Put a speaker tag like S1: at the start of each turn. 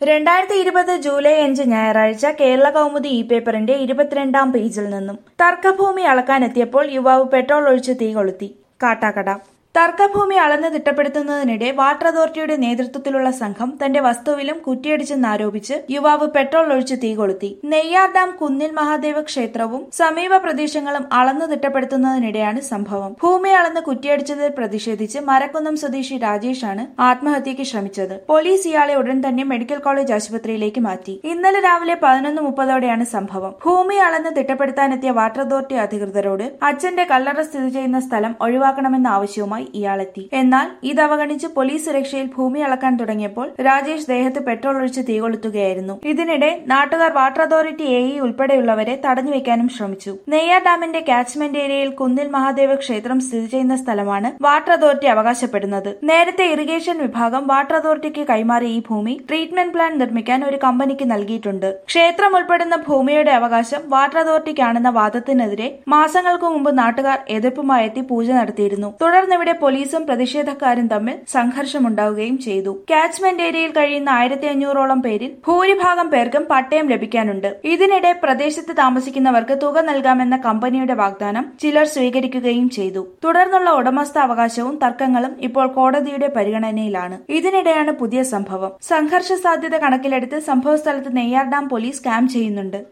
S1: രണ്ടായിരത്തി ഇരുപത് ജൂലൈ അഞ്ച് ഞായറാഴ്ച കേരള കൗമുദി ഇ പേപ്പറിന്റെ ഇരുപത്തിരണ്ടാം പേജിൽ നിന്നും തർക്കഭൂമി അളക്കാനെത്തിയപ്പോൾ യുവാവ് പെട്രോൾ ഒഴിച്ച് തീ കൊളുത്തി കാട്ടാക്കട തർക്കഭൂമി അളന്ന് തിട്ടപ്പെടുത്തുന്നതിനിടെ വാട്ടർ അതോറിറ്റിയുടെ നേതൃത്വത്തിലുള്ള സംഘം തന്റെ വസ്തുവിലും കുറ്റിയടിച്ചെന്നാരോപിച്ച് യുവാവ് പെട്രോൾ ഒഴിച്ച് തീ കൊളുത്തി നെയ്യാർ ഡാം കുന്നിൽ മഹാദേവ ക്ഷേത്രവും സമീപ പ്രദേശങ്ങളും അളന്നു തിട്ടപ്പെടുത്തുന്നതിനിടെയാണ് സംഭവം ഭൂമി അളന്ന് കുറ്റിയടിച്ചതിൽ പ്രതിഷേധിച്ച് മരക്കുന്നം സ്വദേശി രാജേഷാണ് ആത്മഹത്യയ്ക്ക് ശ്രമിച്ചത് പോലീസ് ഇയാളെ ഉടൻ തന്നെ മെഡിക്കൽ കോളേജ് ആശുപത്രിയിലേക്ക് മാറ്റി ഇന്നലെ രാവിലെ പതിനൊന്ന് മുപ്പതോടെയാണ് സംഭവം ഭൂമി അളന്ന് തിട്ടപ്പെടുത്താനെത്തിയ വാട്ടർ അതോറിറ്റി അധികൃതരോട് അച്ഛന്റെ കല്ലറ സ്ഥിതി ചെയ്യുന്ന സ്ഥലം ഒഴിവാക്കണമെന്ന ആവശ്യവുമായി ഇയാളെത്തി എന്നാൽ ഇത് അവഗണിച്ച് പോലീസ് സുരക്ഷയിൽ ഭൂമി അളക്കാൻ തുടങ്ങിയപ്പോൾ രാജേഷ് ദേഹത്ത് പെട്രോൾ ഒഴിച്ച് തീ കൊളുത്തുകയായിരുന്നു ഇതിനിടെ നാട്ടുകാർ വാട്ടർ അതോറിറ്റി എ ഇ ഉൾപ്പെടെയുള്ളവരെ തടഞ്ഞുവെക്കാനും ശ്രമിച്ചു നെയ്യാർ ഡാമിന്റെ കാച്ച്മെന്റ് ഏരിയയിൽ കുന്നിൽ മഹാദേവ ക്ഷേത്രം സ്ഥിതി ചെയ്യുന്ന സ്ഥലമാണ് വാട്ടർ അതോറിറ്റി അവകാശപ്പെടുന്നത് നേരത്തെ ഇറിഗേഷൻ വിഭാഗം വാട്ടർ അതോറിറ്റിക്ക് കൈമാറിയ ഈ ഭൂമി ട്രീറ്റ്മെന്റ് പ്ലാന്റ് നിർമ്മിക്കാൻ ഒരു കമ്പനിക്ക് നൽകിയിട്ടുണ്ട് ക്ഷേത്രം ഉൾപ്പെടുന്ന ഭൂമിയുടെ അവകാശം വാട്ടർ അതോറിറ്റിക്കാണെന്ന വാദത്തിനെതിരെ മാസങ്ങൾക്ക് മുമ്പ് നാട്ടുകാർ എതിർപ്പുമായി എത്തി പൂജ നടത്തിയിരുന്നു തുടർന്ന് ഇവിടെ പോലീസും പ്രതിഷേധക്കാരും തമ്മിൽ സംഘർഷമുണ്ടാവുകയും ചെയ്തു കാച്ച്മെന്റ് ഏരിയയിൽ കഴിയുന്ന ആയിരത്തി അഞ്ഞൂറോളം പേരിൽ ഭൂരിഭാഗം പേർക്കും പട്ടയം ലഭിക്കാനുണ്ട് ഇതിനിടെ പ്രദേശത്ത് താമസിക്കുന്നവർക്ക് തുക നൽകാമെന്ന കമ്പനിയുടെ വാഗ്ദാനം ചിലർ സ്വീകരിക്കുകയും ചെയ്തു തുടർന്നുള്ള ഉടമസ്ഥ അവകാശവും തർക്കങ്ങളും ഇപ്പോൾ കോടതിയുടെ പരിഗണനയിലാണ് ഇതിനിടെയാണ് പുതിയ സംഭവം സംഘർഷ സാധ്യത കണക്കിലെടുത്ത് സംഭവസ്ഥലത്ത് നെയ്യാർ ഡാം പോലീസ് ക്യാമ്പ് ചെയ്യുന്നുണ്ട്